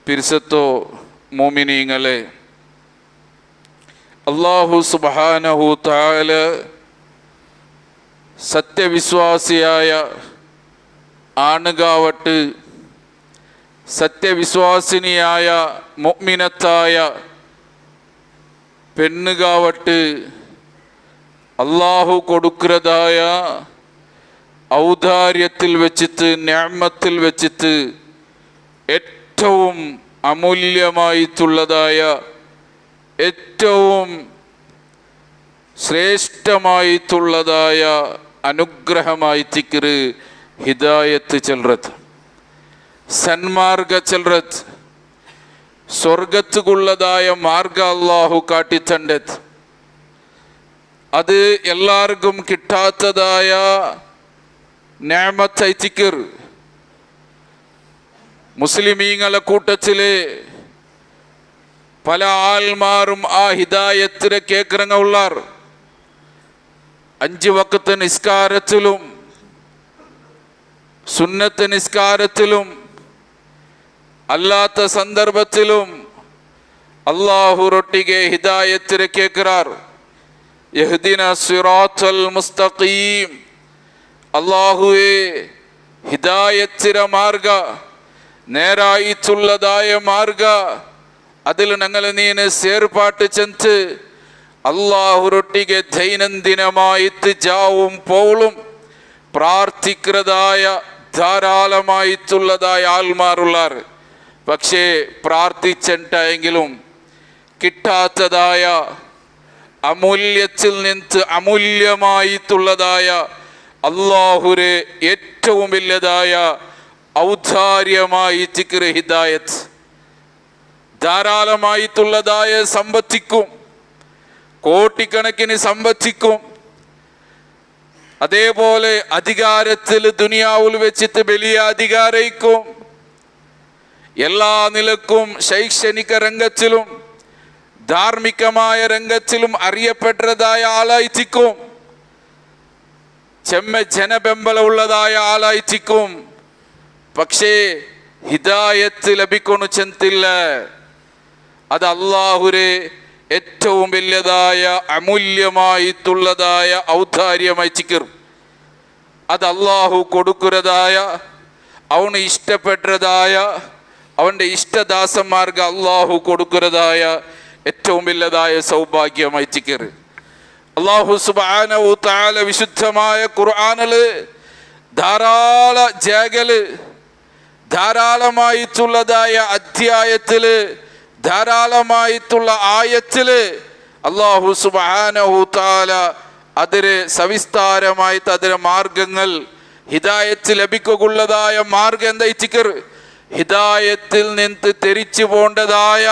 പിരിസത്തോ മോമിനീങ്ങളെ അള്ളാഹു സുബാനഹു താല സത്യവിശ്വാസിയായ ആണുകാവട്ട് സത്യവിശ്വാസിനിയായ മുഅ്മിനത്തായ പെണ്ണുകാവട്ട് അള്ളാഹു കൊടുക്കുന്നതായ ഔദാര്യത്തിൽ വെച്ചിട്ട് ഞാമത്തിൽ വെച്ചിട്ട് ഏറ്റവും അമൂല്യമായിട്ടുള്ളതായ ഏറ്റവും ശ്രേഷ്ഠമായിട്ടുള്ളതായ അനുഗ്രഹമായി തിക്കറ് ഹിദായത്ത് ചെൽറത് സന്മാർഗ ചെൽറത് സ്വർഗത്തുക്കുള്ളതായ മാർഗ അള്ളാഹു കാട്ടിത്തണ്ടത് അത് എല്ലാവർക്കും കിട്ടാത്തതായ ഞാമത്തൈത്തിക്കർ മുസ്ലിമീങ്ങളെ കൂട്ടത്തില് പല ആൾമാരും ആ ഹിദായത്തിനെ കേക്കറങ്ങ ഉള്ളാർ അഞ്ച് വക്കത്ത് നിസ്കാരത്തിലും സുന്നത്ത് നിസ്കാരത്തിലും അല്ലാത്ത സന്ദർഭത്തിലും അള്ളാഹു റൊട്ടിಗೆ ഹിദായത്തിനെ കേക്കറാർ യഹ്ദിന സിറാത്തൽ മുസ്തഖീം അള്ളാഹുവേ ഹിദായത്തിര മാർഗ നേരായിട്ടുള്ളതായ മാർഗ അതിൽ ഞങ്ങൾ നീന് സേർപ്പാട്ട് ചെന്ന് അള്ളാഹുരൊട്ടിಗೆ ദൈനംദിനമായിട്ട് ജാവും പോളും പ്രാർത്ഥിക്കുന്നതായ ധാരാളമായിട്ടുള്ളതായ ആൾമാരുള്ളാർ പക്ഷേ പ്രാർത്ഥിച്ചിട്ടെങ്കിലും കിട്ടാത്തതായ അമൂല്യത്തിൽ നിന്ന് അമൂല്യമായിട്ടുള്ളതായ അള്ളാഹുരെ ഏറ്റവും വലിയതായ ഔദാര്യമായി തിക്കറ് ഹിദായത്ത് ധാരാളമായിട്ടുള്ളതായ സമ്പത്തിക്കും കോട്ടിക്കണക്കിന് സമ്പത്തിക്കും അതേപോലെ അധികാരത്തിൽ ദുനിയാവിൽ വെച്ചിട്ട് വലിയ അധികാരയിക്കും എല്ലാ നിലക്കും ശൈക്ഷണിക രംഗത്തിലും ധാർമ്മികമായ രംഗത്തിലും അറിയപ്പെട്ടതായ ആളായിത്തിക്കും ചെമ്മ ജനബെമ്പലമുള്ളതായ ആളായിത്തിക്കും പക്ഷേ ഹിദായത്ത് ലഭിക്കൊണു ചെന്തില്ല അത് അള്ളാഹുരെ ഏറ്റവും വലിയതായ അമൂല്യമായിട്ടുള്ളതായ ഔദാര്യമായി ചിക്കർ അത് അള്ളാഹു കൊടുക്കുന്നതായ അവന് ഇഷ്ടപ്പെട്ടതായ അവൻ്റെ ഇഷ്ടദാസന്മാർക്ക് അള്ളാഹു കൊടുക്കുന്നതായ ഏറ്റവും വലിയതായ സൗഭാഗ്യമായി ചിക്കർ അള്ളാഹു സുബാനവു താല വിശുദ്ധമായ ഖുർആാനില് ധാരാള ജാഗല് ധാരാളമായിട്ടുള്ളതായ അധ്യായത്തില് ധാരാളമായിട്ടുള്ള ആയത്തില് അള്ളാഹു സുബാനഹു താല അതിന് സവിസ്താരമായിട്ട് അതിന് മാർഗങ്ങൾ ഹിദായത്ത് ലഭിക്കുകയുള്ളതായ മാർഗം എന്താ ഇച്ചിക്കർ ഹിദായത്തിൽ നിന്ന് തെരിച്ചു പോണ്ടതായ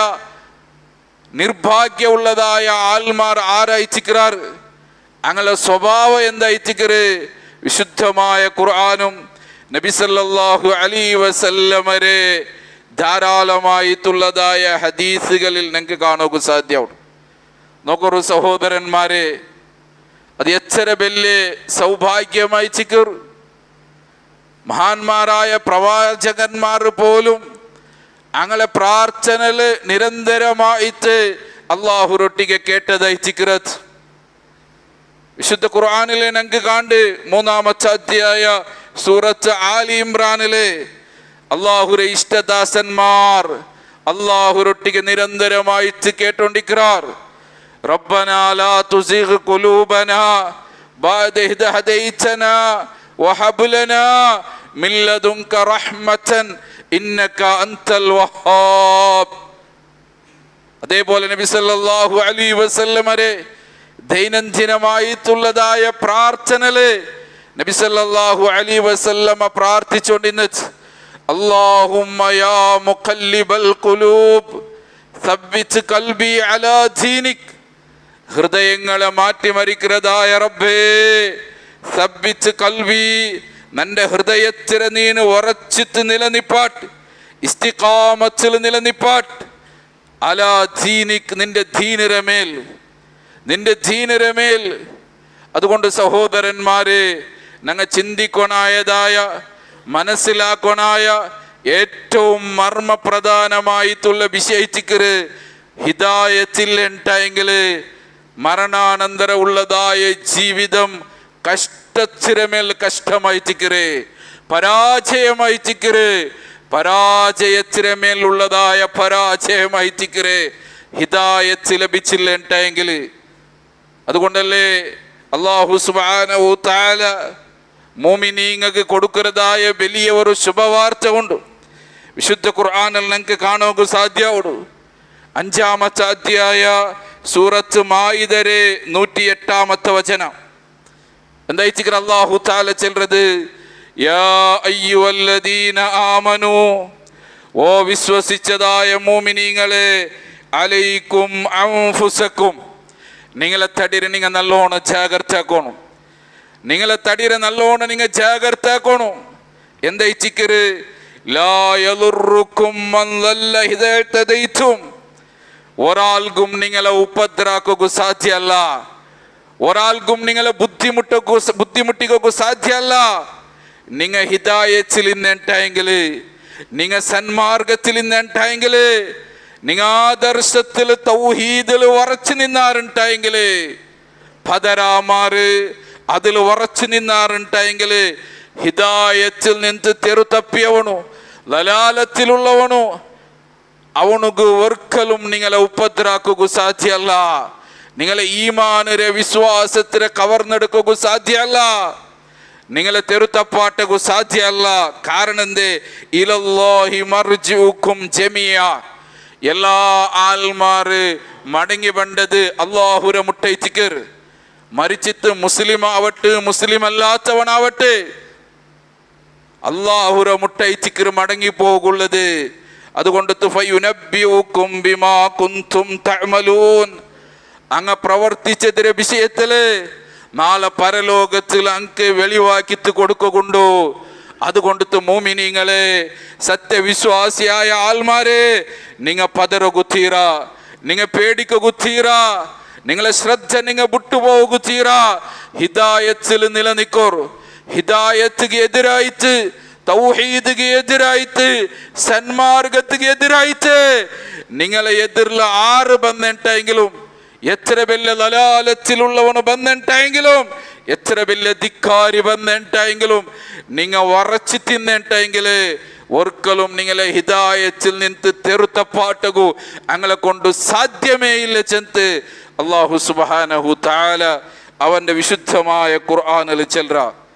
നിർഭാഗ്യമുള്ളതായ ആൽമാർ ആരായിച്ചിക്കാർ അങ്ങനെ സ്വഭാവം എന്തായിച്ചിക്കറ് വിശുദ്ധമായ ഖുർആാനും നബിസല്ലാഹു അലി വസല്ലമരെ ധാരാളമായിട്ടുള്ളതായ ഹദീസുകളിൽ നിങ്ങൾക്ക് കാണുക സാധ്യമാണ് നോക്കൊരു സഹോദരന്മാരെ അത് എത്ര വലിയ സൗഭാഗ്യമായി ചിക്കർ മഹാന്മാരായ പ്രവാചകന്മാർ പോലും അങ്ങനെ പ്രാർത്ഥനല് നിരന്തരമായിട്ട് അള്ളാഹുരൊട്ടിಗೆ കേട്ടതായി ചിക്രത് വിശുദ്ധ ഖുർആാനിലെ ഞങ്ങൾക്ക് കാണ്ട് മൂന്നാമത്തെ അധ്യായ സൂറത്ത് ആലി ഇമ്രാനിലെ അള്ളാഹുരെ ഇഷ്ടദാസന്മാർ അള്ളാഹുരൊട്ടിಗೆ നിരന്തരമായിട്ട് കേട്ടോണ്ടിക്കാർ ربنا لا تزغ قلوبنا بعد إذ هديتنا وهب لنا من لدنك رحمة إنك أنت الوهاب അതേപോലെ നബി സല്ലല്ലാഹു അലൈഹി വസല്ലമരെ ദൈനംദിനമായിട്ടുള്ളതായ പ്രാർത്ഥനല് നബി സല്ലല്ലാഹു അലൈഹി വസല്ലമ പ്രാർത്ഥിച്ചുകൊണ്ടിരുന്ന അല്ലാഹുമ്മ യാ മുഖല്ലിബൽ ഖുലൂബ് സബ്ബിത് കൽബി അലാ ദീനിക് ഹൃദയങ്ങളെ മാറ്റിമറിക്കുന്നതായ റബ്ബേ സബ്ബിച്ച് കൽവി നിന്റെ ഹൃദയത്തിലെ നീന് ഉറച്ചിട്ട് നിലനിപ്പാട്ട് ഇസ്തികാമത്തിൽ നിലനിപ്പാട്ട് അലാ ദീനിക് നിന്റെ ധീനരമേൽ നിന്റെ ധീനരമേൽ അതുകൊണ്ട് സഹോദരന്മാരെ ഞങ്ങൾ ചിന്തിക്കൊണായതായ മനസ്സിലാക്കൊണായ ഏറ്റവും മർമ്മപ്രധാനമായിട്ടുള്ള വിഷയിച്ചിക്കറ് ഹിദായത്തിൽ ഉണ്ടായെങ്കിൽ മരണാനന്തര ഉള്ളതായ ജീവിതം കഷ്ടത്തിരമേൽ കഷ്ടമായിച്ചിക്കറ് പരാജയമായിച്ചിക്കറ് പരാജയത്തിരമേൽ ഉള്ളതായ പരാജയമായിച്ചിക്കറ് ഹിദായത്ത് ലഭിച്ചില്ല ഉണ്ടായെങ്കിൽ അതുകൊണ്ടല്ലേ അള്ളാഹു സുബാനവു താല മോമിനീങ്ങൾക്ക് കൊടുക്കുന്നതായ വലിയ ഒരു ശുഭവാർത്ത ഉണ്ട് വിശുദ്ധ ഖുർആാനിൽ നിങ്ങൾക്ക് കാണുക സാധ്യമുള്ളൂ അഞ്ചാമത്തെ അധ്യായ സൂറത്ത് മായിതരെ നൂറ്റി എട്ടാമത്തെ വചനം എന്താ അള്ളാഹു താല ചെല്ലുന്നത് യാ അയ്യുവല്ലദീന ആമനു ഓ വിശ്വസിച്ചതായ മോമിനീങ്ങളെ അലൈക്കും അംഫുസക്കും നിങ്ങളെ തടിരെ നിങ്ങൾ നല്ലോണം ജാഗ്രതാക്കണം നിങ്ങളെ തടിരെ നല്ലോണം നിങ്ങൾ ജാഗ്രതാക്കണം എന്താ ഇച്ചിക്കര് ലായലുറുക്കും ഹിതേറ്റതയിച്ചും ഒരാൾക്കും നിങ്ങളെ ഉപദ്രാക്കുക സാധ്യമല്ല ഒരാൾക്കും നിങ്ങളെ ബുദ്ധിമുട്ടക്കു ബുദ്ധിമുട്ടിക്കു സാധ്യമല്ല നിങ്ങ ഹിതായത്തിൽ ഇന്നുണ്ടായെങ്കിൽ നിങ്ങ സന്മാർഗത്തിൽ ഇന്നുണ്ടായെങ്കിൽ നിങ്ങ ആദർശത്തിൽ തൗഹീദിൽ ഉറച്ചു നിന്നാറുണ്ടായെങ്കിൽ പതരാമാറ് അതിൽ ഉറച്ചു നിന്നാറുണ്ടായെങ്കിൽ ഹിതായത്തിൽ നിന്ന് തെരു തപ്പിയവണു ലലാലത്തിലുള്ളവണു ಅವನಿಗೂ ಒರ್ಕಲುಂ ನಿಂಗಲ ಉಪದ್ರಾಕೋಗೂ ಸಾಧ್ಯ ಅಲ್ಲ നിങ്ങളെ ഈമാനരെ വിശ്വാസത്തിനെ കവർന്നെടുക്കുകയും സാധ്യമല്ല നിങ്ങളെ തെരുത്തപ്പാട്ടകു സാധ്യമല്ല കാരണം എന്തേ ഇലല്ലാഹി മർജുക്കും ജമിയ എല്ലാ ആൽമാര് മടങ്ങി വേണ്ടത് അള്ളാഹുര മുട്ടയിച്ചിക്കർ മരിച്ചിട്ട് മുസ്ലിം ആവട്ടെ മുസ്ലിം അല്ലാത്തവനാവട്ടെ അള്ളാഹുര മുട്ടയിച്ചിക്കർ മടങ്ങി പോകുള്ളത് അതുകൊണ്ട് തുഫയുനബ്ബിയുക്കും ബിമാ കുന്തും തഅമലൂൻ അങ്ങ് പ്രവർത്തിച്ചതിന്റെ വിഷയത്തില് നാളെ പരലോകത്തിൽ അങ്ങ് വെളിവാക്കിത്ത് കൊടുക്കുകൊണ്ടു അതുകൊണ്ട് മോമിനിങ്ങളെ സത്യവിശ്വാസിയായ ആൾമാരെ നിങ്ങ പതറ കുത്തീറ നിങ്ങ പേടിക്ക കുത്തീറ നിങ്ങളെ ശ്രദ്ധ നിങ്ങ വിട്ടുപോകുത്തീറ ഹിദായത്തിൽ നിലനിക്കോർ ഹിദായത്തിക്ക് എതിരായിട്ട് തൗഹീദിಗೆ എതിരായിട്ട് സന്മാർഗത്തിಗೆ എതിരായിട്ട് നിങ്ങളെ എതിരിൽ ആറ് ബന്ധുണ്ടെങ്കിലും എത്ര വലിയ ലലാലത്തിലുള്ളവന് ബന്ധുണ്ടെങ്കിലും എത്ര വലിയ ധിക്കാരി ബന്ധുണ്ടെങ്കിലും നിങ്ങ ഉറച്ചു തിന്നുണ്ടെങ്കിൽ ഒരിക്കലും നിങ്ങളെ ഹിദായത്തിൽ നിന്ന് തെറുത്തപ്പാട്ടകു അങ്ങളെ കൊണ്ട് സാധ്യമേ ഇല്ല ചെന്ന് അള്ളാഹു സുബാനഹു താല അവന്റെ വിശുദ്ധമായ ഖുർആാനിൽ ചെല്ലുക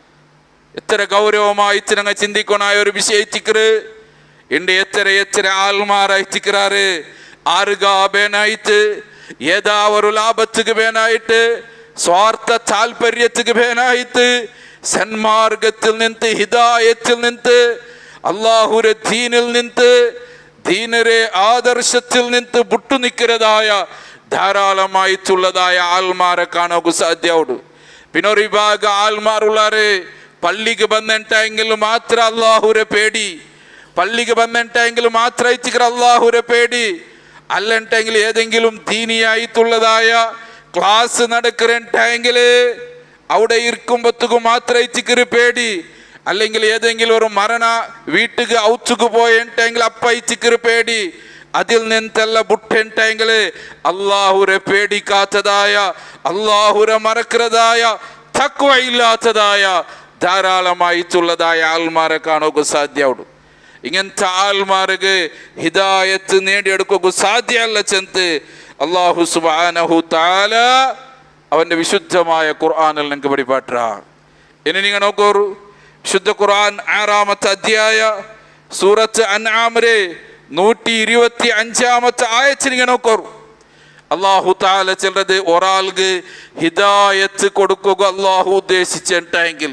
എത്ര ഗൗരവമായിട്ട് ഞങ്ങൾ ചിന്തിക്കണായ ഒരു വിഷയിച്ചിക്കറ് എന്റെ എത്ര എത്ര ആൾമാരായിച്ചിക്കറാറ് ആറുക ബേനായിട്ട് ഏതാ ഒരു ലാഭത്തുക്ക് ബേനായിട്ട് സ്വാർത്ഥ താല്പര്യത്തുക്ക് ബേനായിട്ട് സന്മാർഗത്തിൽ നിന്ന് ഹിദായത്തിൽ നിന്ന് അള്ളാഹുരെ ദീനിൽ നിന്ന് ദീനരെ ആദർശത്തിൽ നിന്ന് വിട്ടു നിൽക്കുന്നതായ ധാരാളമായിട്ടുള്ളതായ ആൾമാരെ കാണുക സാധ്യമുണ്ട് പിന്നെ ഒരു വിഭാഗം ആൾമാരുള്ളാറ് പള്ളിക്ക് ബന്ധുണ്ടെങ്കിൽ മാത്രം അള്ളാഹുരെ പേടി പള്ളിക്ക് ബന്ധുണ്ടെങ്കിൽ മാത്രം ഇച്ചിക്കർ അള്ളാഹുരെ പേടി അല്ലണ്ടെങ്കിൽ ഏതെങ്കിലും ദീനിയായിട്ടുള്ളതായ ക്ലാസ് നടക്കുന്നുണ്ടെങ്കിൽ അവിടെ ഇരിക്കുമ്പത്തുക്ക് മാത്രം ഇച്ചിക്കര് പേടി അല്ലെങ്കിൽ ഏതെങ്കിലും ഒരു മരണ വീട്ടുക്ക് ഔച്ചുക്ക് പോയിട്ടുണ്ടെങ്കിൽ അപ്പ ഇച്ചിക്കര് പേടി അതിൽ നിന്നെല്ല ബുട്ടുണ്ടെങ്കിൽ അള്ളാഹുരെ പേടിക്കാത്തതായ അള്ളാഹുരെ മറക്കുന്നതായ തക്വ ഇല്ലാത്തതായ ധാരാളമായിട്ടുള്ളതായ ആൾമാരെ കാണുക സാധ്യമുള്ളൂ ഇങ്ങനത്തെ ആൾമാർക്ക് ഹിദായത്ത് നേടിയെടുക്കുക സാധ്യമല്ല ചെന്ന് അള്ളാഹു സുബാനഹു താല അവന്റെ വിശുദ്ധമായ ഖുർആാനിൽ നിങ്ങൾക്ക് പഠിപ്പാട്ട ഇനി നിങ്ങൾ നോക്കൂ വിശുദ്ധ ഖുർആൻ ആറാമത്തെ അധ്യായ സൂറത്ത് അൻആമരെ നൂറ്റി ഇരുപത്തി അഞ്ചാമത്തെ ആയച്ച് നിങ്ങൾ നോക്കൂ അള്ളാഹു താല ചെല്ലത് ഒരാൾക്ക് ഹിദായത്ത് കൊടുക്കുക അള്ളാഹു ഉദ്ദേശിച്ചിട്ടെങ്കിൽ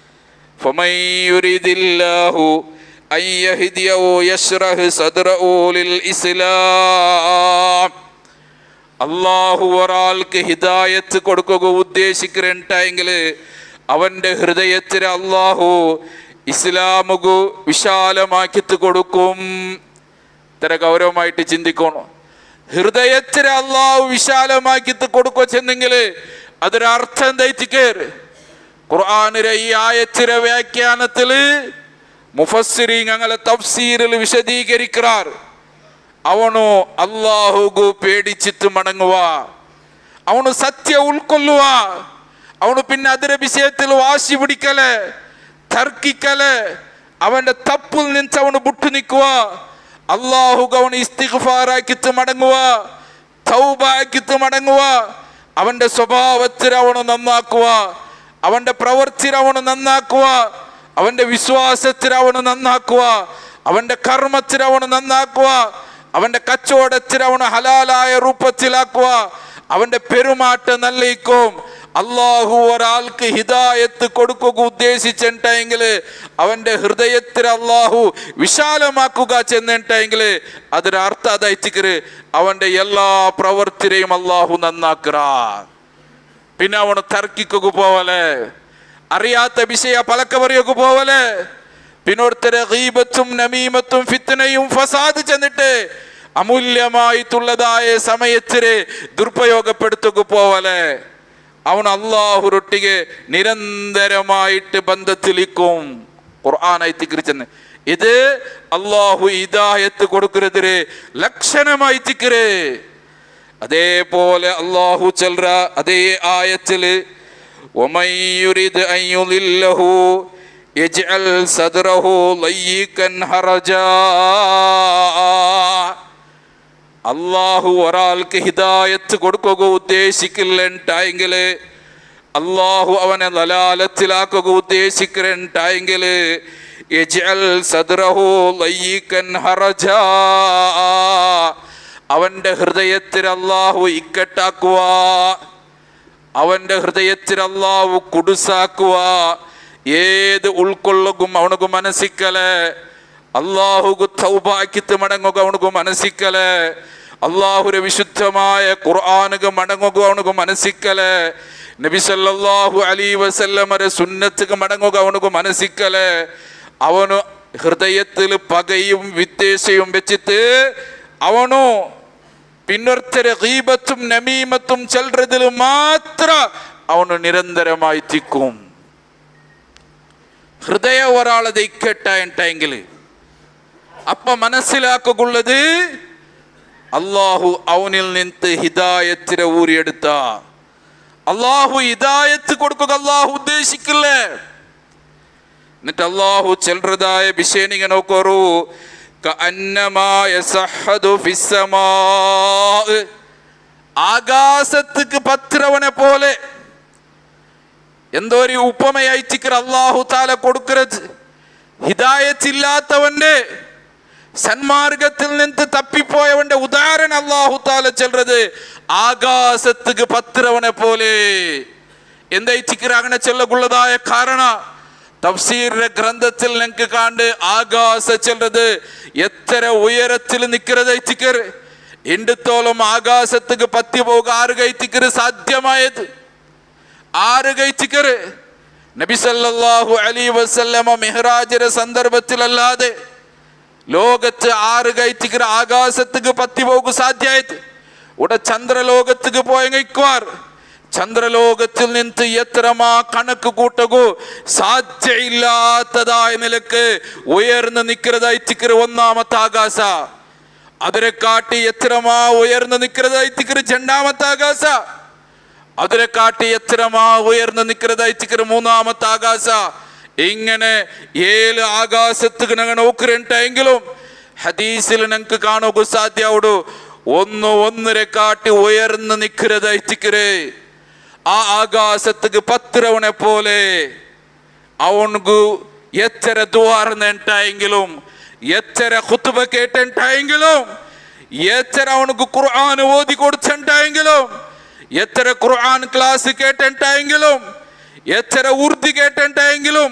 فمن يريد الله أن يهديه يشرح صدره للإسلام അള്ളാഹു ഒരാൾക്ക് ഹിദായത്ത് കൊടുക്കുക ഉദ്ദേശിക്കുന്നുണ്ടെങ്കിൽ അവൻ്റെ ഹൃദയത്തിൽ അള്ളാഹു ഇസ്ലാമുകു വിശാലമാക്കിത്ത് കൊടുക്കും ഇത്ര ഗൗരവമായിട്ട് ചിന്തിക്കണം ഹൃദയത്തിൽ അള്ളാഹു വിശാലമാക്കിത്ത് കൊടുക്കുക ചെന്നെങ്കിൽ അതൊരർത്ഥം തെറ്റിക്കേറ് ഖുർആാനിലെ ഈ ആയത്തിലെ വ്യാഖ്യാനത്തില് முஃபஸ்ஸிரி ഞങ്ങളെ തഫ്സീറിൽ വിശദീകരിക്കാർ ಅವನು ಅಲ್ಲಾಹುಗೂ പേടിച്ചിട്ട് മടങ്ങുക ಅವನು ಸತ್ಯ ಉಳ್ಕೊಳ್ಳುವ ಅವನು പിന്നെ ಅದರ ವಿಷಯത്തിൽ ವಾಸಿ പിടിക്കല് തർക്കിക്കല് അവന്റെ തപ്പിൽ നിന്ന് അവന് വിട്ടു നിൽക്കുക അള്ളാഹുക്ക് അവന് ഇസ്തിഗ്ഫാറാക്കിത്ത് മടങ്ങുക തൗബാക്കിത്ത് മടങ്ങുക അവന്റെ സ്വഭാവത്തിൽ അവന് നന്നാക്കുക അവന്റെ പ്രവർത്തിയിൽ അവന് നന്നാക്കുക അവന്റെ വിശ്വാസത്തിൽ അവന് നന്നാക്കുക അവന്റെ കർമ്മത്തിൽ അവന് നന്നാക്കുക അവന്റെ കച്ചവടത്തിൽ അവന് ഹലാലായ രൂപത്തിലാക്കുക അവന്റെ പെരുമാറ്റം നല്ലയിക്കും അള്ളാഹു ഒരാൾക്ക് ഹിദായത്ത് കൊടുക്കുക ഉദ്ദേശിച്ചിട്ടെങ്കിൽ അവന്റെ ഹൃദയത്തിൽ അള്ളാഹു വിശാലമാക്കുക ചെന്നിട്ടെങ്കിൽ അതിന്റെ അർത്ഥം അതായിട്ടിക്കര് അവന്റെ എല്ലാ പ്രവർത്തിനെയും അള്ളാഹു നന്നാക്കുക പിന്നെ അവന് തർക്കിക്കുക പോവലെ അറിയാത്ത വിഷയ പലക്ക പറയുക പോവലെ പിന്നൊരുത്തരെ ഗീബത്തും നമീമത്തും ഫിത്തനയും ഫസാദ് ചെന്നിട്ട് അമൂല്യമായിട്ടുള്ളതായ സമയത്തിന് ദുരുപയോഗപ്പെടുത്തുക പോവലെ അവൻ അള്ളാഹുരൊട്ടിಗೆ നിരന്തരമായിട്ട് ബന്ധത്തിലിക്കും ഖുർആനായിട്ട് കുറിച്ചെന്ന് ഇത് അള്ളാഹു ഇദായത്ത് കൊടുക്കുന്നതിന് ലക്ഷണമായി തിക്കര് അതേപോലെ അള്ളാഹു ചൽറ അതേ ആയത്തില് ومن يريد أن يضله يجعل صدره ضيقا حرجا അള്ളാഹു ഒരാൾക്ക് ഹിദായത്ത് കൊടുക്കുക ഉദ്ദേശിക്കില്ലെങ്കില് അള്ളാഹു അവനെ ലലാലത്തിലാക്കുക ഉദ്ദേശിക്കുന്നുണ്ടെങ്കില് യജ്അൽ സദ്റഹു ലയ്യിക്കൻ ഹറജാ അവന്റെ ഹൃദയത്തിൽ അള്ളാഹു ഇക്കട്ടാക്കുക അവന്റെ ഹൃദയത്തിൽ അള്ളാഹു കുടുസാക്കുക ഏത് ഉൾക്കൊള്ളുകും അവനുക്ക് മനസ്സിക്കല് അള്ളാഹുക്ക് തൗബാക്കിത്ത് മടങ്ങുക അവനുക്ക് മനസ്സിക്കല് അള്ളാഹുരെ വിശുദ്ധമായ ഖുർആാനുക മടങ്ങുക അവനുക്ക് മനസ്സിക്കല് നബി സല്ലല്ലാഹു അലൈ വസല്ലമരെ സുന്നത്തുക്ക് മടങ്ങുക അവനുക്ക് മനസ്സിക്കല് അവന് ഹൃദയത്തിൽ പകയും വിദ്വേഷയും വെച്ചിട്ട് അവനു പിന്നൊരുത്തരെ ഗീബത്തും നമീമത്തും ചെല്ലുന്നതിൽ മാത്ര അവന് നിരന്തരമായി തിക്കും ഹൃദയ ഒരാളെ ദൈക്കട്ടായിട്ടെങ്കിൽ അപ്പ മനസ്സിലാക്കുള്ളത് അള്ളാഹു അവനിൽ നിന്ന് ഹിദായത്തിനെ ഊരിയെടുത്ത അള്ളാഹു ഹിദായത്ത് കൊടുക്കുക അള്ളാഹു ഉദ്ദേശിക്കില്ലേ എന്നിട്ട് അള്ളാഹു ചെല്ലുന്നതായ വിഷയനിക നോക്കറു ആകാശത്തുക്ക് പത്രവനെ പോലെ എന്തോ ഒരു ഉപമയച്ചിക്കർ അള്ളാഹു താല കൊടുക്കരുത് ഹിദായത്തില്ലാത്തവന്റെ സന്മാർഗത്തിൽ നിന്ന് തപ്പിപ്പോയവന്റെ ഉദാഹരണം അള്ളാഹു താല ചെല്ലുന്നത് ആകാശത്തുക്ക് പത്രവനെ പോലെ എന്തായിച്ചിക്കർ അങ്ങനെ ചെല്ലക്കുള്ളതായ കാരണ തഫ്സീറിന്റെ ഗ്രന്ഥത്തിൽ നിങ്ങൾക്ക് കാണ്ട് ആകാശ ചെല്ലുന്നത് എത്ര ഉയരത്തിൽ നിൽക്കുന്നത് ഐത്തിക്കർ എണ്ടത്തോളം ആകാശത്തുക്ക് പത്തി പോകുക ആറ് കൈത്തിക്കർ സാധ്യമായത് ആറ് കൈത്തിക്കർ നബി സല്ലല്ലാഹു അലൈ വസല്ലമ മെഹ്റാജിന്റെ സന്ദർഭത്തിലല്ലാതെ ലോകത്ത് ആറ് കൈത്തിക്കർ ആകാശത്തുക്ക് പത്തി പോകുക സാധ്യമായത് ഇവിടെ ചന്ദ്രലോകത്തുക്ക് പോയങ്ങയ്ക്കുവാർ ചന്ദ്രലോകത്തിൽ നിന്ന് എത്രമാ കണക്ക് കൂട്ടകൂ സാധ്യയില്ലാത്തതായ നിലക്ക് ഉയർന്നു നിൽക്കുന്നതായി തിക്കറ് ഒന്നാമത്തെ ആകാശ അതിനെ കാട്ടി എത്രമാ ഉയർന്നു നിൽക്കുന്നതായി തിക്കറ് രണ്ടാമത്തെ ആകാശ അതിനെ കാട്ടി എത്രമാ ഉയർന്നു നിൽക്കുന്നതായി തിക്കറ് മൂന്നാമത്തെ ആകാശ ഇങ്ങനെ ഏഴ് ആകാശത്തുക്ക് ഞങ്ങൾ നോക്കുന്നുണ്ടെങ്കിലും ഹദീസിൽ ഞങ്ങൾക്ക് കാണുക സാധ്യവുടു ഒന്ന് ഒന്നര കാട്ടി ഉയർന്നു നിൽക്കുന്നതായി തിക്കറ് ആ ആകാശത്തുക്ക് പത്രവനെ പോലെ അവനക്ക് എത്ര ദ്വാർന്നുണ്ടായെങ്കിലും എത്ര കുത്തുബ കേട്ടുണ്ടായെങ്കിലും എത്ര അവനക്ക് ഖുർആൻ ഓതി കൊടുത്തിട്ടുണ്ടായെങ്കിലും എത്ര ഖുർആൻ ക്ലാസ് കേട്ടിട്ടുണ്ടായെങ്കിലും എത്ര ഉറുദി കേട്ടിട്ടുണ്ടായെങ്കിലും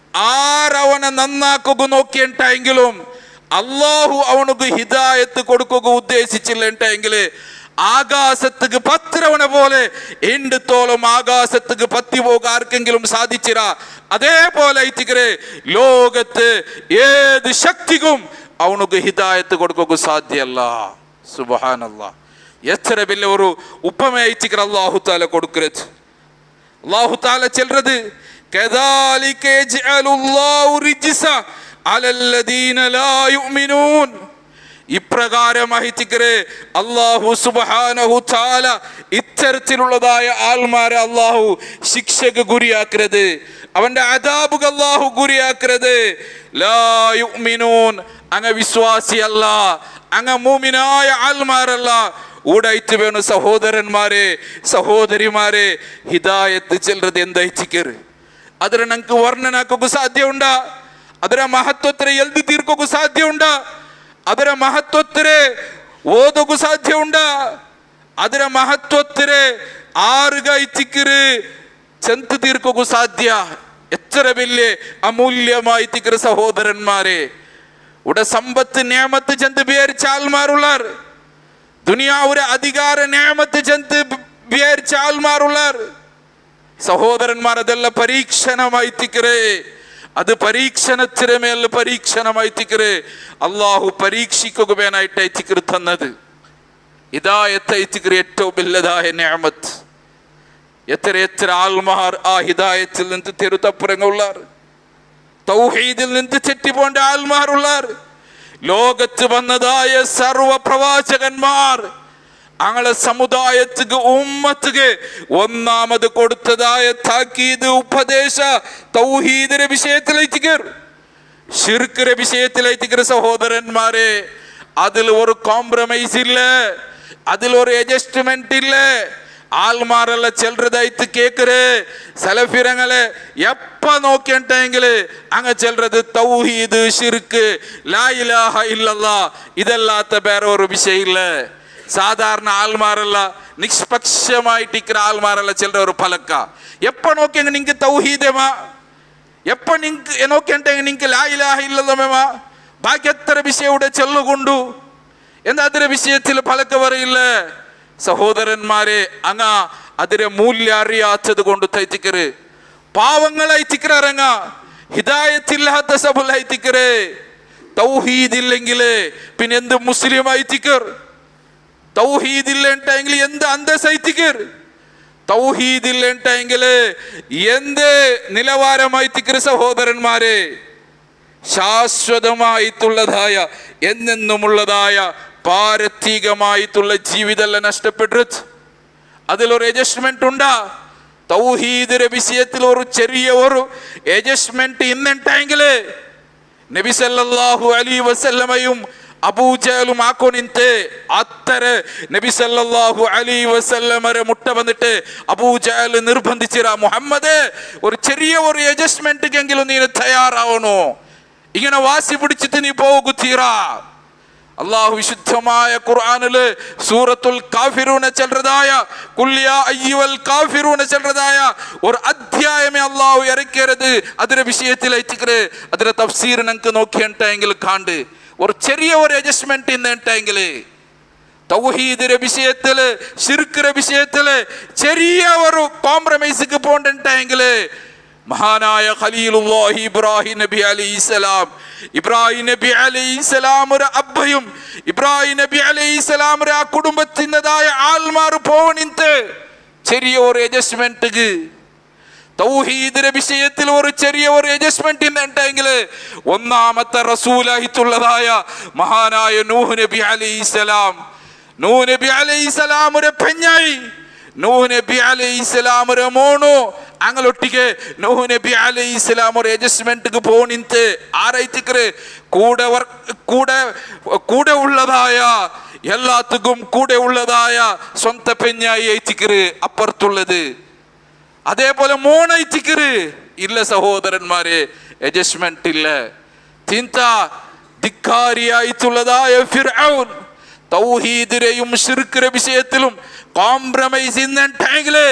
ആരവനെ നന്നാക്കുക നോക്കിയിട്ടുണ്ടായെങ്കിലും അള്ളാഹു അവനക്ക് ഹിദായത്ത് കൊടുക്കുക ഉദ്ദേശിച്ചില്ല ആകാശത്തുക്ക് പത്രവണ പോലെ എണ്ടത്തോളം ആകാശത്തുക്ക് പത്തി പോക ആർക്കെങ്കിലും സാധിച്ചിര അതേപോലെ ഐത്തിക്കരെ ലോകത്ത് ഏത് ശക്തിക്കും അവനക്ക് ഹിദായത്ത് കൊടുക്കുക സാധ്യല്ല സുബഹാനല്ല എത്ര വലിയ ഒരു ഉപ്പമ ഐത്തിക്കർ അള്ളാഹു താല കൊടുക്കരുത് അള്ളാഹു താല ചെല്ലുന്നത് كذلك يجعل الله رجس അലല്ലദീന ലാ യുഅ്മിനൂൻ ഇപ്രകാരം അഹിത്തിക്കരെ അള്ളാഹു സുബഹാനഹു താല ഇത്തരത്തിലുള്ളതായ ആൾമാരെ അള്ളാഹു ശിക്ഷക്ക് ഗുരിയാക്കരുത് അവന്റെ അതാബുക അള്ളാഹു ഗുരിയാക്കരുത് ലാ യുഅ്മിനൂൻ അങ്ങ വിശ്വാസിയല്ല അങ്ങ മൂമിനായ ആൾമാരല്ല ഊടായിട്ട് വേണം സഹോദരന്മാരെ സഹോദരിമാരെ ഹിദായത്ത് ചെല്ലത് എന്തായിച്ചിക്കറ് ಅದರ ನಂಗೆ ವರ್ಣನಾಕೋಕು ಸಾಧ್ಯ ಉಂಡ ಅದರ ಮಹತ್ವತ್ತರೆ ಎಲ್ದು ತೀರ್ಕೋಕು ಸಾಧ್ಯ ಉಂಡ ಅದರ ಮಹತ್ವತ್ತರೆ ಓದೋಕು ಸಾಧ್ಯ ಉಂಡ ಅದರ ಮಹತ್ವತ್ತರೆ ಆರುಗ ಇತ್ತಿಕ್ಕರು ചെന്ത് തീർക്കു സാധ്യ എത്ര വലിയ അമൂല്യമായി സഹോദരന്മാരെ ഉടെ സമ്പത്ത് നിയമത്ത് ചെന്ത് വിചാരിച്ച ആൾമാരുള്ളാർ ദുനിയാവുരെ അധികാര നിയമത്ത് ചെന്ത് വിചാരിച്ച ആൾമാരുള്ളാർ സഹോദരന്മാർ അതെല്ലാം പരീക്ഷണമായി തിക്കറേ അത് പരീക്ഷണത്തിന് മേൽ പരീക്ഷണമായി തിക്കറേ അള്ളാഹു പരീക്ഷിക്കുകയാനായിട്ട് തിക്കർ തന്നത് ഹിദായത്ത് തിക്കർ ഏറ്റവും വലുതായ നിയമത്ത് എത്ര എത്ര ആൾമാർ ആ ഹിദായത്തിൽ നിന്ന് തെരുത്തപ്പുറങ്ങളുള്ളാർ തൗഹീദിൽ നിന്ന് തെറ്റിപ്പോണ്ട ആൾമാരുള്ളാർ ലോകത്ത് വന്നതായ സർവ പ്രവാചകന്മാർ അങ്ങളെ സമുദായത്തിക്ക് ഉമ്മത്തിക്ക് ഒന്നാമത് കൊടുത്തതായ താക്കീത് ഉപദേശ തൗഹീദിന്റെ വിഷയത്തിലേക്ക് കയറും ഷിർക്കിന്റെ വിഷയത്തിലേക്ക് കയറി സഹോദരന്മാരെ അതിൽ ഒരു കോംപ്രമൈസ് ഇല്ല അതിൽ ഒരു അഡ്ജസ്റ്റ്മെന്റ് ഇല്ല ആൾമാരല്ല ചെല്ലതായിട്ട് കേക്കറ് സലഫിരങ്ങളെ എപ്പ നോക്കിയിട്ടെങ്കില് അങ്ങ് ചെല്ലത് തൗഹീദ് ഷിർക്ക് ലാ ഇലാഹ ഇല്ലല്ലാ ഇതല്ലാത്ത വേറെ ഒരു വിഷയമില്ല സാധാരണ ആൾമാരല്ല നിഷ്പക്ഷമായിട്ട് ഇരിക്കുന്ന ആൾമാരല്ല ചിലർ ഒരു പലക്ക എപ്പ നോക്കിയെങ്കിൽ നിങ്ങൾക്ക് തൗഹീദമാ എപ്പ നിങ്ങക്ക് നോക്കിയിട്ടെങ്കിൽ നിങ്ങൾക്ക് ലാ ഇലാഹ ഇല്ലല്ലമേമാ ബാക്കി എത്ര വിഷയയുടെ ചെല്ലുകൊണ്ടു എന്താ അതിന്റെ വിഷയത്തിൽ പലക്ക പറയില്ല സഹോദരന്മാരെ അങ്ങ അതിന്റെ മൂല്യം അറിയാത്തത് കൊണ്ട് തയ്ത്തിക്കറ് പാവങ്ങളായി തിക്കറങ്ങ ഹിദായത്തില്ലാത്ത സബുലായി തിക്കറ് തൗഹീദ് ഇല്ലെങ്കിൽ പിന്നെ എന്ത് മുസ്ലിമായി തിക്കർ തൗഹീദ് ഇല്ലെങ്കിൽ എന്ത് അന്തസൈത്തിക്കർ തൗഹീദ് ഇല്ലെങ്കിൽ എന്ത് നിലവാരമായി തിക്കർ സഹോദരന്മാരെ ശാശ്വതമായിട്ടുള്ളതായ എന്നെന്നുമുള്ളതായ പാരത്വികമായിട്ടുള്ള ജീവിതമല്ല നഷ്ടപ്പെട്ടത് അതിലൊരു അഡ്ജസ്റ്റ്മെന്റ് ഉണ്ടാ തൗഹീദിന്റെ വിഷയത്തിൽ ഒരു ചെറിയ ഒരു അഡ്ജസ്റ്റ്മെന്റ് ഇന്നുണ്ടെങ്കിൽ നബി സല്ലല്ലാഹു അലൈഹി വസല്ലമയും അബൂജലും ആക്കോ നിಂತೆ അത്തര നബി സല്ലല്ലാഹു അലൈഹി വസല്ലമരെ മുട്ട വന്നിട്ട് അബൂജൽ നിർബന്ധിച്ചിര മുഹമ്മദ് ഒരു ചെറിയ ഒരു അഡ്ജസ്റ്റ്മെന്റിಗೆങ്കിലും നീ തയ്യാറാവണോ ഇങ്ങനെ വാശി പിടിച്ചിട്ട് നീ പോകുത്തീറാ അള്ളാഹു വിശുദ്ധമായ ഖുർആനില് സൂറത്തുൽ കാഫിറൂന ചെല്ലതായ കുല്യ അയ്യുവൽ കാഫിറൂന ചെല്ലതായ ഒരു അധ്യായമേ അള്ളാഹു ഇറക്കിയത് അതിന്റെ വിഷയത്തിൽ എത്തിക്കറ് അതിന്റെ തഫ്സീർ നമുക്ക് നോക്കിയിട്ടെങ്കിൽ കാണ്ട് ഒരു ചെറിയ ഒരു അഡ്ജസ്റ്റ്മെന്റ് ഇന്നുണ്ടെങ്കിൽ തൗഹീദിന്റെ വിഷയത്തില് ഷിർക്കിന്റെ വിഷയത്തില് ചെറിയ ഒരു കോംപ്രമൈസിക്ക് പോണ്ടെങ്കിൽ മഹാനായ ഖലീലുല്ലാഹി ഇബ്രാഹിം നബി അലൈഹിസ്സലാം ഇബ്രാഹിം നബി അലൈഹിസ്സലാം ഒരു അബ്ബയും ഇബ്രാഹിം നബി അലൈഹിസ്സലാം ഒരു ആ കുടുംബത്തിൻ്റെതായ ആൾമാർ പോണിന്ത് ചെറിയ ഒരു അഡ്ജസ്റ്റ്മെന്റ് തൗഹീദിന്റെ വിഷയത്തിൽ ഒരു ചെറിയ ഒരു അഡ്ജസ്റ്റ്മെന്റ് ഉണ്ടെങ്കിൽ ഒന്നാമത്തെ റസൂലായിട്ടുള്ളതായ മഹാനായ നൂഹ് നബി അലൈഹിസ്സലാം നൂഹ് നബി അലൈഹിസ്സലാം ഒരു പെഞ്ഞായി നൂഹ് നബി അലൈഹിസ്സലാം ഒരു മോണു അങ്ങലൊട്ടിಗೆ നൂഹ് നബി അലൈഹി ഇസ്ലാം ഒരു അഡ്ജസ്റ്റ്മെന്റ് പോണിന്ത് ആരായിത്തിക്കറ് കൂടെ വർ- കൂടെ കൂടെ ഉള്ളതായ എല്ലാത്തുക്കും കൂടെ ഉള്ളതായ സ്വന്ത പെഞ്ഞായി അയത്തിക്കറ് അപ്പുറത്തുള്ളത് അതേപോലെ മോണയത്തിക്കറ് ഇല്ല സഹോദരന്മാരെ അഡ്ജസ്റ്റ്മെന്റ് ഇല്ല തിന്ത ധിക്കാരിയായിട്ടുള്ളതായ ഫിർഔൻ തൗഹീദിരെയും ഷിർക്കിന്റെ വിഷയത്തിലും കോംപ്രമൈസ് ഇന്നുണ്ടെങ്കില്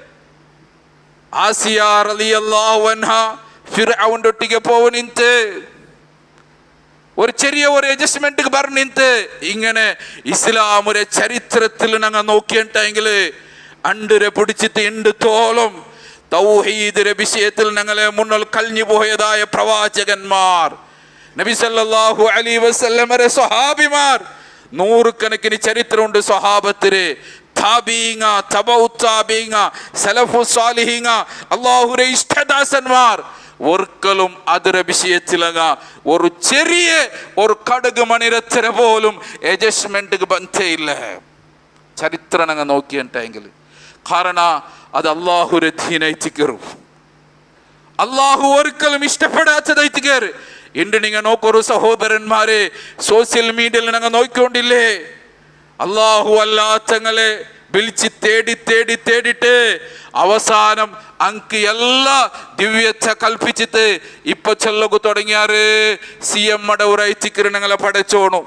ആസിയ റളിയല്ലാഹു അൻഹ ഫിർഔന്റെ ഒട്ടിಗೆ പോവും നിಂತೆ ഒരു ചെറിയ ഒരു അഡ്ജസ്റ്റ്മെന്റ് പറഞ്ഞിട്ട് ഇങ്ങനെ ഇസ്ലാമുരെ ചരിത്രത്തിൽ ഞങ്ങൾ നോക്കിയിട്ടെങ്കിൽ അണ്ടിരെ പിടിച്ചിട്ട് ഉണ്ട് തോളം തൗഹീദിന്റെ വിഷയത്തിൽ ഞങ്ങളെ മുന്നിൽ കഴിഞ്ഞു പോയതായ പ്രവാചകന്മാർ നബി സല്ലല്ലാഹു അലൈഹി വസല്ലമരെ സ്വഹാബിമാർ നൂറുകണക്കിന് ചരിത്രമുണ്ട് സ്വഹാബത്തിന് താബീങ്ങ തബൗ താബീങ്ങ സലഫു സാലിഹീങ്ങ അള്ളാഹുരെ ഇഷ്ടദാസന്മാർ ഒരിക്കലും അതിര വിഷയത്തിലങ്ങ ഒരു ചെറിയ ഒരു കടുക് മണിരത്തര പോലും അഡ്ജസ്റ്റ്മെന്റ് ബന്ധയില്ല ചരിത്രം അങ്ങ് നോക്കിയിട്ടെങ്കിൽ കാരണം അത് അള്ളാഹുരെ ദീനൈത്തിക്കറും അള്ളാഹു ഒരിക്കലും ഇഷ്ടപ്പെടാത്തതായിട്ട് കയറി ഇണ്ട് നിങ്ങൾ നോക്കൊരു സഹോദരന്മാരെ സോഷ്യൽ മീഡിയയിൽ നിങ്ങൾ നോക്കിക്കൊണ്ടില്ലേ അള്ളാഹു അല്ലാത്തങ്ങളെ വിളിച്ച് തേടി തേടി തേടിട്ട് അവസാനം അങ്ക് എല്ലാ ദിവ്യച്ച കൽപ്പിച്ചിട്ട് ഇപ്പൊ ചെല്ലകു തുടങ്ങിയാറ് സി എം മടവുറൈത്തിക്കറി ഞങ്ങളെ പടച്ചോണു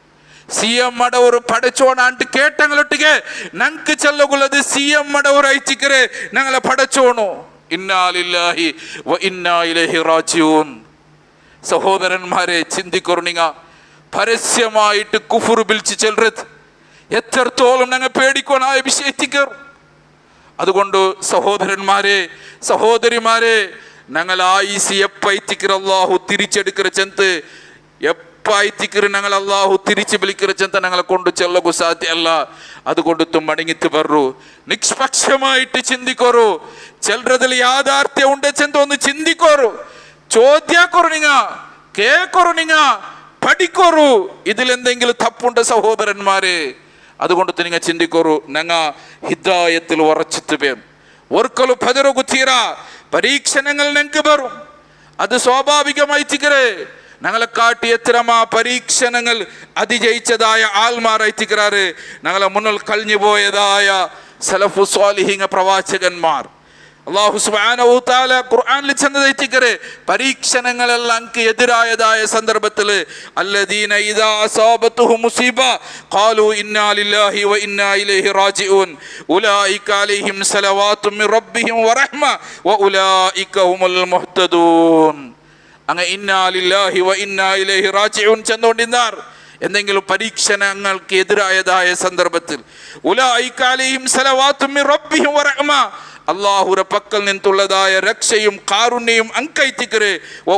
ಸಿ ಎಂ ಮಾಡವರು ಪಡಚೋಣ ಅಂಟ್ ಕೇಟಂಗಳೊಟ್ಟಿಗೆ ನಂಕ್ ಚೆಲ್ಲಗುಲ್ಲದು ಸಿ ಎಂ ಮಾಡವರು ಐಚಿಕರೆ ഞങ്ങളെ പടച്ചോണു ഇന്നാലില്ലാഹി വ ഇന്നാ ഇലൈഹി റാജിഊൻ സഹോദരന്മാരെ ചിന്തിക്കൊറുണിങ്ങ പരസ്യമായിട്ട് കുഫുർ ബിൽച്ച് ചെല്ലത് എത്രത്തോളം ഞങ്ങൾ പേടിക്കോണായ വിഷയത്തിക്കർ അതുകൊണ്ട് സഹോദരന്മാരെ സഹോദരിമാരെ ഞങ്ങൾ ആയിസി എപ്പൈത്തിക്കർ അള്ളാഹു തിരിച്ചെടുക്കറ ചെന്ത് എപ്പായിത്തിക്കർ ഞങ്ങൾ അള്ളാഹു തിരിച്ചു വിളിക്കറ ചെന്ത ഞങ്ങളെ കൊണ്ട് ചെല്ലകു സാധ്യമല്ല അതുകൊണ്ട് മടങ്ങിത്ത് പറു നിഷ്പക്ഷമായിട്ട് ചിന്തിക്കോറു ചിലരതിൽ യാഥാർത്ഥ്യം ഉണ്ട് ചെന്ത ഒന്ന് ചിന്തിക്കോറു ചോദ്യാക്കൊറു നിങ്ങ കേക്കൊറു നിങ്ങ പഠിക്കോറു ഇതിലെന്തെങ്കിലും തപ്പുണ്ട് സഹോദരന്മാരെ അതുകൊണ്ട് നിങ്ങൾ ചിന്തിക്കോറു ഞങ്ങ ഹിദായത്തിൽ ഉറച്ചിട്ട് പേം ഒർക്കലു പതറുകു തീര പരീക്ഷണങ്ങൾ ഞങ്ങൾക്ക് വരും അത് സ്വാഭാവികമായി തിക്കറേ ഞങ്ങളെ കാട്ടി എത്രമാ പരീക്ഷണങ്ങൾ അതിജയിച്ചതായ ആൽമാറായി തിക്കറാറ് ഞങ്ങളെ മുന്നിൽ കഴിഞ്ഞു പോയതായ സലഫു സ്വാലിഹിങ്ങ പ്രവാചകന്മാർ അള്ളാഹു സുബ്ഹാനഹു തആല ഖുർആനിൽ ചെന്നതെത്തിക്കരെ പരീക്ഷണങ്ങളെല്ലാം അങ്ക് എതിരായതായ സന്ദർഭത്തിൽ അല്ലദീന ഇദാ അസാബത്തുഹും മുസീബ ഖാലു ഇന്നാ ലില്ലാഹി വ ഇന്നാ ഇലൈഹി റാജിഊൻ ഉലൈക അലൈഹിം സലവാത്തും മിർ റബ്ബിഹിം വറഹ്മ വ ഉലൈക ഹുമുൽ മുഹ്തദൂൻ അങ്ങ് ഇന്നാ ലില്ലാഹി വ ഇന്നാ ഇലൈഹി റാജിഊൻ ചെന്നുകൊണ്ടിരുന്നാർ എന്തെങ്കിലും പരീക്ഷണങ്ങൾക്ക് എതിരായതായ സന്ദർഭത്തിൽ ഉലൈക അലൈഹിം സലവാത്തും മിർ റബ്ബിഹിം വറഹ്മ അള്ളാഹുര പക്കൽ നിന്നുള്ളതായ രക്ഷയും കാരുണ്യവും അങ്കൈത്തിക്കറ്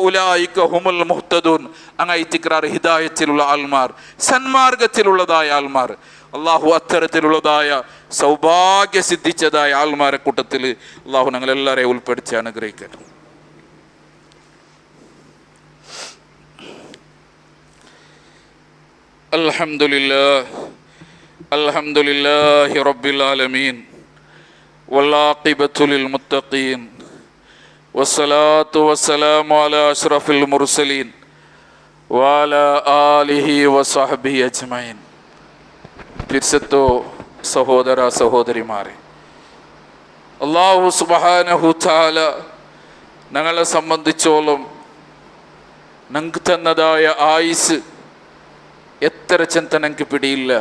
ഹുമുൽ മുഹ്തദൂൻ അങ്ങൈത്തിക്കറാർ ഹിദായത്തിലുള്ള ആൾമാർ സന്മാർഗത്തിലുള്ളതായ ആൾമാർ അള്ളാഹു അത്തരത്തിലുള്ളതായ സൗഭാഗ്യ സിദ്ധിച്ചതായ ആൾമാരെ കൂട്ടത്തിൽ അള്ളാഹു ഞങ്ങൾ എല്ലാവരെയും ഉൾപ്പെടുത്തി അനുഗ്രഹിക്കട്ടെ അൽഹംദുലില്ലാ അൽഹംദുലില്ലാഹി റബ്ബിൽ ആലമീൻ والعاقبة للمتقين والصلاة والسلام على أشرف المرسلين وعلى آله وصحبه أجمعين പിരിസത്തോ സഹോദര സഹോദരിമാരെ അള്ളാഹു സുബാനഹു താല ഞങ്ങളെ സംബന്ധിച്ചോളം ഞങ്ങൾക്ക് തന്നതായ ആയുസ് എത്ര ചെന്ത ഞങ്ങൾക്ക് പിടിയില്ല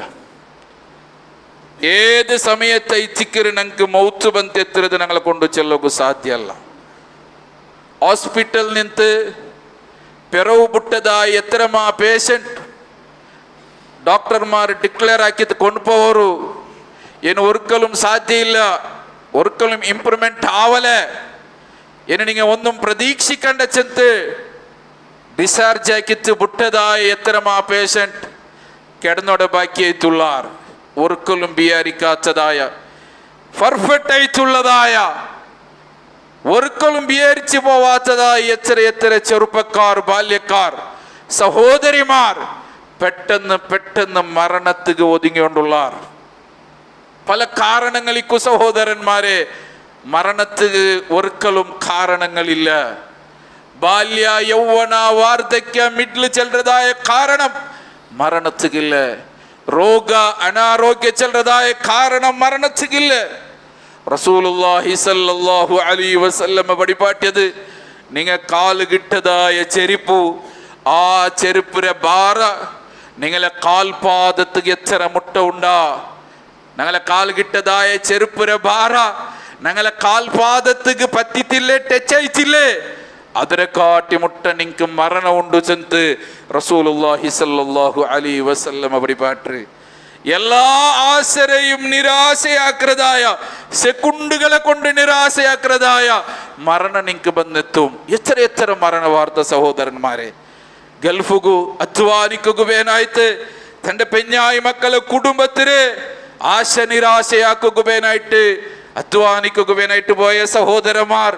ഏത് സമയത്ത് ഇച്ചിക്കറി ഞങ്ങൾക്ക് മൗത്ത് ಬಂತೆತ್ತಿರೋದು ഞങ്ങളെ കൊണ്ട് ಚೆಲ್ಲೋಕು ಸಾಧ್ಯ ಅಲ್ಲ ಹಾಸ್ಪಿಟಲ್ ನಿಂತು ಪೆರವು ಬುಟ್ಟದಾಯ ಎತ್ತರಮಾ ಪೇಷಂಟ್ ಡಾಕ್ಟರ್മാർ ഡിക്ലെയർ ആക്കിയത് കൊണ്ടുപോവರು ಏನು ഒരിക്കലും സാധ്യയില്ല ഒരിക്കലും ഇംപ്രൂവ്മെന്റ് ആവലെ ಏನು നിങ്ങൾ ഒന്നും പ്രതീക്ഷിക്കേണ്ട ചെന്ത് ഡിസ്ചാർജ് ആക്കിത്ത് ബുട്ടതായ എത്തരമാ പേഷ്യന്റ് കിടന്നോടെ ബാക്കിയായിട്ടുള്ളാർ ഒരിക്കലും വിചാരിക്കാത്തതായ പെർഫെക്റ്റ് ആയിട്ടുള്ളതായ ഒരിക്കലും വിചാരിച്ചു പോവാത്തതായ എത്ര എത്ര ചെറുപ്പക്കാർ ബാല്യക്കാർ സഹോദരിമാർ പെട്ടെന്ന് പെട്ടെന്ന് മരണത്തിക്ക് ഒതുങ്ങിക്കൊണ്ടുള്ളാർ പല കാരണങ്ങളിക്കു സഹോദരന്മാരെ മരണത്തിന് ഒരിക്കലും കാരണങ്ങളില്ല ബാല്യ യൗവന വാർദ്ധക്യ മിഡിൽ ചെല്ലതായ കാരണം മരണത്തിക്കില്ല ರೋಗ ಅನಾರೋಗ್ಯ ಚೆಲ್ಲದಾಯ ಕಾರಣ ಮರಣಸಿಗಿಲ್ಲ റസൂലുള്ളാഹി സല്ലല്ലാഹു അലൈഹി വസല്ലമ പടിപാട്ടിയത് നിങ്ങ കാല് കിട്ടതായ ചെരുപ്പു ആ ചെരുപ്പിലെ ബാറ നിങ്ങളെ കാൽപാദത്ത് എത്ര മുട്ട ഉണ്ടാ ഞങ്ങളെ കാൽ കിട്ടതായ ചെരുപ്പിലെ ബാറ ഞങ്ങളെ കാൽപാദത്തുക്ക് പറ്റിത്തില്ലേ ടച്ച് അയച്ചില്ലേ അതിനെ കാട്ടി മുട്ട നിങ്ങക്ക് മരണം ഉണ്ട് ചെന്ന് റസൂലുള്ളാഹി സല്ലല്ലാഹു അലൈഹി വസല്ലമ പടിപാട്ട് എല്ലാ ആശരയും നിരാശയാക്കുന്നതായ സെക്കുണ്ടുകളെ കൊണ്ട് നിരാശയാക്കുന്നതായ മരണം നിങ്ങക്ക് ബന്നെത്തും എത്ര എത്ര മരണ വാർത്ത സഹോദരന്മാരെ ഗൾഫുകു അധ്വാനിക്കുകയായിട്ട് തൻ്റെ പെഞ്ഞായി മക്കളെ കുടുംബത്തിന് ആശ നിരാശയാക്കുകയായിട്ട് അധ്വാനിക്കുകയായിട്ട് പോയ സഹോദരന്മാർ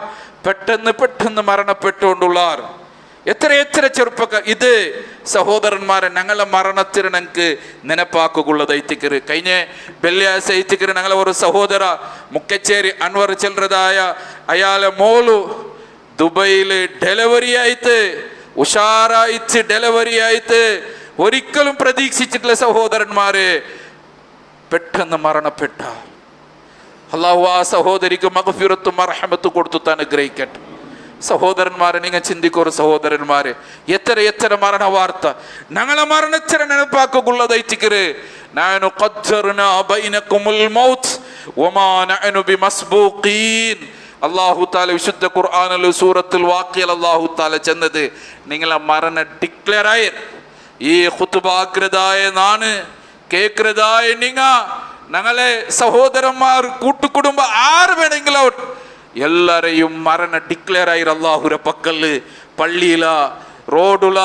പെട്ടെന്ന് പെട്ടെന്ന് മരണപ്പെട്ടുകൊണ്ടുള്ളാർ എത്ര എത്ര ചെറുപ്പക്കാർ ഇത് സഹോദരന്മാരെ ഞങ്ങളെ മരണത്തിന് ഞങ്ങൾക്ക് ನೆನಪಾಕುಗೊಳ್ಳದ ಐತಿಕರು ಕೈನೆ ಬೆಳ್ಳಿಯಾಸ ಐತಿಕರು ഞങ്ങളെ ഒരു സഹോദര മുക്കച്ചേരി അൻവർ ചെല്ലുന്നതായ അയാളെ മോളു ദുബൈയിൽ ഡെലിവറി ആയിട്ട് ഉഷാറായിട്ട് ഡെലിവറി ആയിട്ട് ഒരിക്കലും പ്രതീക്ഷിച്ചിട്ടില്ല സഹോദരന്മാരെ പെട്ടെന്ന് മരണപ്പെട്ട അള്ളാഹു ആ സഹോദരിക്ക് മകഫിറത്തും അർഹമത്തും കൊടുത്തു അനുഗ്രഹിക്കട്ടെ സഹോദരന്മാരെ നിങ്ങൾ ചിന്തിക്കൊരു സഹോദരന്മാരെ എത്ര എത്ര മരണ വാർത്ത ഞങ്ങളെ മരണത്തിന് നെനപ്പാക്കുള്ളതൈറ്റിക്കര് നാനു ഖദ്ദർനാ ബൈനകുമുൽ മൗത്ത് വമാ നഅനു ബിമസ്ബൂഖീൻ അള്ളാഹു താല വിശുദ്ധ ഖുർആനിൽ സൂറത്തുൽ വാക്കിയൽ അള്ളാഹു താല ചെന്നത് നിങ്ങളെ മരണ ഡിക്ലെയർ ആയി ഈ ഖുത്തുബാഗ്രതായ നാണ് കേൾക്കുന്നതായ നിങ്ങ ഞങ്ങളെ സഹോദരന്മാർ കൂട്ടുകുടുംബ ആര് വേണമെങ്കിലും ആവട്ടെ. ಎಲ್ಲರೆಯೂ ಮರಣ ಡಿಕ್ಲೇರ್ ಆಯಿರ ಅಲ್ಲಾಹುರ ಪಕ್ಕಲ್ಲಿ ಪಳ್ಳಿಲ ರೋಡುಲ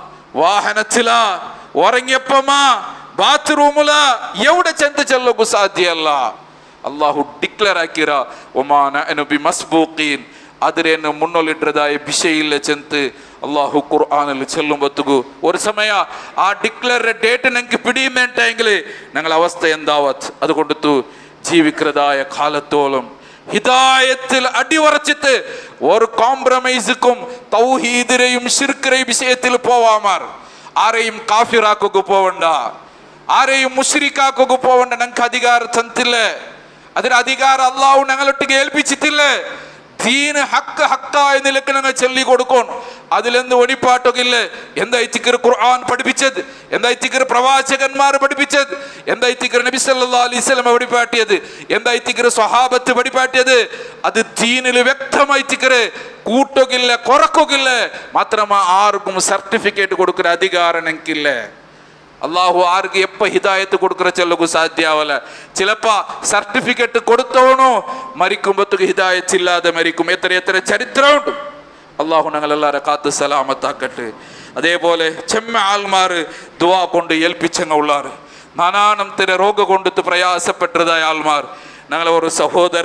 ವಾಹನಚಿಲ ಒರಂಗೆಪ್ಪಮ್ಮ ಬಾತ್ರೂಮುಲ ಎವಡ ಚೆಂದ ಚೆಲ್ಲೋಕು ಸಾಧ್ಯ ಅಲ್ಲ അള്ളാഹു ഡിക്ലെയർ ആക്കിറ ഒമാന എനുബി മസ്ബൂഖീൻ അതിരേന്ന് മുന്നോലിട്ടതായ വിഷയില്ല ചെന്ത് അള്ളാഹു ഖുർആാനിൽ ചെല്ലുമ്പത്തുകു ഒരു സമയ ആ ഡിക്ലെയർ ഡേറ്റ് ഞങ്ങൾക്ക് പിടിയുന്നേട്ടെങ്കിൽ ഞങ്ങൾ അവസ്ഥ എന്താവത്ത് അതുകൊണ്ടു ജീവിക്കുന്നതായ കാലത്തോളം ഹിദായത്തിൽ അടിയുറച്ചിട്ട് ഒരു കോംപ്രമൈസുക്കും തൗഹീദിരെയും ഷിർക്കരെയും വിഷയത്തിൽ പോവാമാർ ആരെയും കാഫിറാക്കുക പോവണ്ട ആരെയും മുഷ്രിക്കാക്കുക പോവണ്ട ഞങ്ങൾക്ക് അധികാരം തന്നില്ലേ അതിന് അധികാരം അള്ളാഹു ഞങ്ങളൊട്ടിಗೆ ഏൽപ്പിച്ചിട്ടില്ലേ ദീന് ഹക്ക് ഹക്കായ നിലക്ക് ഞങ്ങൾ ചൊല്ലി കൊടുക്കും അതിലെന്ത് ഒടിപ്പാട്ടൊക്കെ ഇല്ലേ എന്താ ഇത്തിക്കർ ഖുർആൻ പഠിപ്പിച്ചത് എന്താ ഇത്തിക്കർ പ്രവാചകന്മാർ പഠിപ്പിച്ചത് എന്താ ഇത്തിക്കർ നബി സല്ലല്ലാഹു അലൈഹി വസല്ലം പഠിപ്പാട്ടിയത് എന്താ ഇത്തിക്കർ സ്വഹാബത്ത് പഠിപ്പാട്ടിയത് അത് ദീനിൽ വ്യക്തമായി ഇത്തിക്കർ കൂട്ടൊക്കില്ല കുറക്കൊക്കില്ല മാത്രമാ ആർക്കും സർട്ടിഫിക്കറ്റ് കൊടുക്കുന്ന അധികാരം എനിക്കില്ലേ അള്ളാഹു ആർക്ക് എപ്പ ഹിദായത്ത് കൊടുക്കുന്ന ചെല്ലു സാധ്യ ആവല ചിലപ്പ സർട്ടിഫിക്കറ്റ് കൊടുത്തോണോ മരിക്കുമ്പത്തേക്ക് ഹിദായത്ത് ഇല്ലാതെ മരിക്കും എത്ര എത്ര ചരിത്രമുണ്ട് അള്ളാഹു ഞങ്ങളെല്ലാരെ കാത്ത് സലാമത്താക്കട്ടെ അതേപോലെ ചെമ്മ ആൾമാർ ദുവാ കൊണ്ട് ഏൽപ്പിച്ചങ്ങ ഉള്ളാറ് നാനാനത്തിന് രോഗ കൊണ്ടിട്ട് പ്രയാസപ്പെട്ടതായ ആൾമാർ ഞങ്ങളെ ഒരു സഹോദര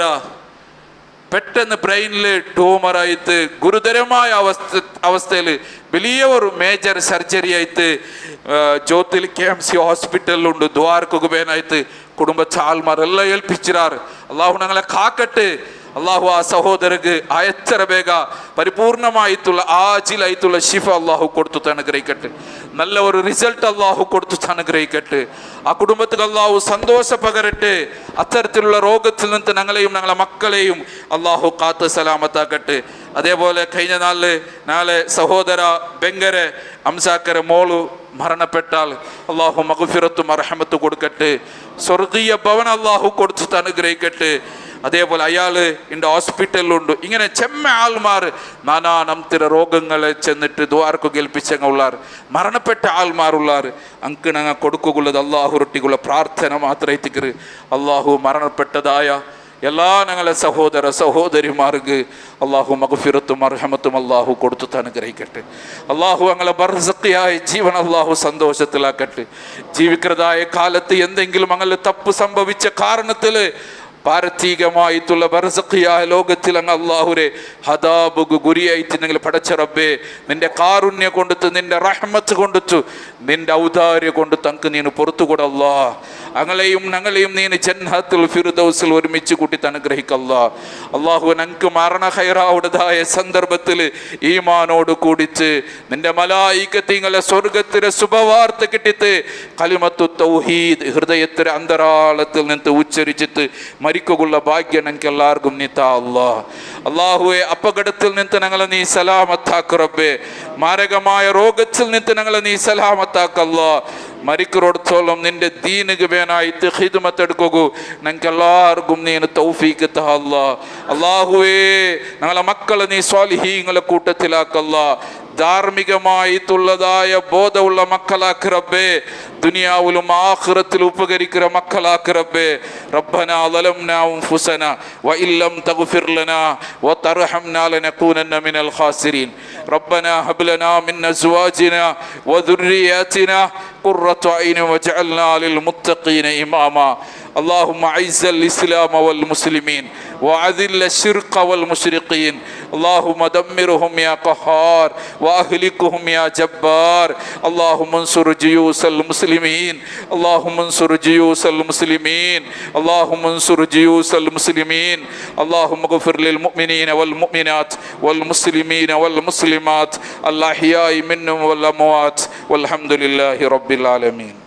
പെട്ടെന്ന് ബ്രെയിനിൽ ട്യൂമറായിട്ട് ഗുരുതരമായ അവസ്ഥ അവസ്ഥയിൽ വലിയ ഒരു മേജർ സർജറി ആയിട്ട് ജ്യോതിൽ കെ എം സി ഹോസ്പിറ്റലിലുണ്ട് ദ്വാരക്കുബേനായിട്ട് കുടുംബ ആൾമാരെല്ലാം ഏൽപ്പിച്ചിരാറ് അള്ളാഹു ഞങ്ങളെ കാക്കട്ടെ അള്ളാഹു ആ സഹോദരക്ക് ആ എത്ര ಬೇಗ പരിപൂർണമായിട്ടുള്ള ആജിലായിട്ടുള്ള ശിഫ അള്ളാഹു കൊടുത്തു അനുഗ്രഹിക്കട്ടെ നല്ല ഒരു റിസൾട്ട് അള്ളാഹു കൊടുത്തു അനുഗ്രഹിക്കട്ടെ ആ കുടുംബത്തിൽ അള്ളാഹു സന്തോഷ പകരട്ടെ അത്തരത്തിലുള്ള രോഗത്തിൽ നിന്ന് ഞങ്ങളെയും ഞങ്ങളെ മക്കളെയും അള്ളാഹു കാത്ത് സലാമത്താക്കട്ടെ അതേപോലെ കഴിഞ്ഞ നാളില് നാളെ സഹോദര ബെങ്കര അംസാക്കര മോളു മരണപ്പെട്ടാൽ അള്ളാഹു മകുഫിറത്തും അർഹമത്ത് കൊടുക്കട്ടെ സ്വർഗീയ ഭവൻ അള്ളാഹു കൊടുത്തു അനുഗ്രഹിക്കട്ടെ അതേപോലെ അയാള് എൻ്റെ ഹോസ്പിറ്റലിലുണ്ട് ഇങ്ങനെ ചെമ്മ ആൾമാർ നാനാ നംത്തിര രോഗങ്ങളെ ചെന്നിട്ട് ദ്വാർക്ക് കേൾപ്പിച്ചങ്ങ ഉള്ളാർ മരണപ്പെട്ട ആൾമാരുള്ളാർ അങ്ക് ഞങ്ങൾ കൊടുക്കുള്ളത് അള്ളാഹു റൊട്ടിക്കുള്ള പ്രാർത്ഥന മാത്രം അള്ളാഹു മരണപ്പെട്ടതായ എല്ലാ ഞങ്ങളെ സഹോദര സഹോദരിമാർക്ക് അള്ളാഹു മകഫിറത്തും അർഹമത്തും അള്ളാഹു കൊടുത്തു അനുഗ്രഹിക്കട്ടെ അള്ളാഹു ഞങ്ങളെ ബർസക്കിയായ ജീവൻ അള്ളാഹു സന്തോഷത്തിലാക്കട്ടെ ജീവിക്കുന്നതായ കാലത്ത് എന്തെങ്കിലും അങ്ങനെ തപ്പ് സംഭവിച്ച കാരണത്തിൽ പാരത്തീകമായിട്ടുള്ള ബർസഖിയായ ലോകത്തിൽ അങ്ങ് അള്ളാഹുരെ ഹദാബുഗ് ഗുരിയായിട്ട് നിങ്ങൾ പടച്ച റബ്ബേ നിന്റെ കാരുണ്യ കൊണ്ടിട്ട് നിന്റെ റഹ്മത്ത് കൊണ്ടിട്ട് നിന്റെ ഔദാര്യ കൊണ്ട് തങ്ക് നീന് പുറത്തു കൊടുല്ലാ അങ്ങളെയും ഞങ്ങളെയും നീന് ജന്നത്തുൽ ഫിറുദൗസിൽ ഒരുമിച്ച് കൂട്ടി അനുഗ്രഹിക്കല്ല അള്ളാഹു ഞങ്ങൾക്ക് മരണ ഹൈറാവുടേതായ സന്ദർഭത്തിൽ ഈമാനോട് കൂടിച്ച് നിന്റെ മലായിക്കത്തിങ്ങളെ സ്വർഗത്തിലെ ശുഭവാർത്ത കിട്ടിത്ത് കലിമത്തു തൗഹീദ് ഹൃദയത്തിലെ അന്തരാളത്തിൽ നിന്ന് ഉച്ചരിച്ചിട്ട് മരിക്കുള്ള ഭാഗ്യം ഞങ്ങൾക്ക് എല്ലാവർക്കും നീത്ത അല്ലാ അള്ളാഹുവെ അപകടത്തിൽ നിന്ന് ഞങ്ങളെ നീ സലാമത്താക്ക് റബ്ബേ മാരകമായ രോഗത്തിൽ നിന്ന് ഞങ്ങളെ നീ സലാമത്താക്കല്ലാ മരിക്കറോടത്തോളം നിന്റെ ദീനുക്ക് വേനായിട്ട് ഹിദ്മത്ത് എടുക്കൂ ഞങ്ങൾക്ക് എല്ലാവർക്കും നീ തൗഫീക്ക് തഹല്ല അള്ളാഹുവേ ഞങ്ങളെ മക്കളെ നീ സ്വാലിഹീങ്ങളെ കൂട്ടത്തിലാക്കല്ല ധാർമ്മികമായിട്ടുള്ളതായ ബോധമുള്ള മക്കളാക്ക് റബ്ബേ ദുനിയാവിലും ആഖിറത്തിലും ഉപകരിക്കുന്ന മക്കളാക്ക് റബ്ബേ ربنا ظلمنا أنفسنا وإن لم تغفر لنا وترحمنا لنكونن من الخاسرين ربنا هب لنا من أزواجنا وذرياتنا قرة عين واجعلنا للمتقين إماما اللهم أعز الإسلام والمسلمين وأذل الشرك والمشرقين اللهم دمرهم يا قهار وأهلكهم يا جبار اللهم انصر جيوش المسلمين اللهم انصر جيوش المسلمين اللهم انصر جيوش المسلمين اللهم اغفر للمؤمنين والمؤمنات والمسلمين والمسلمات الأحياء منهم والأموات والحمد لله رب العالمين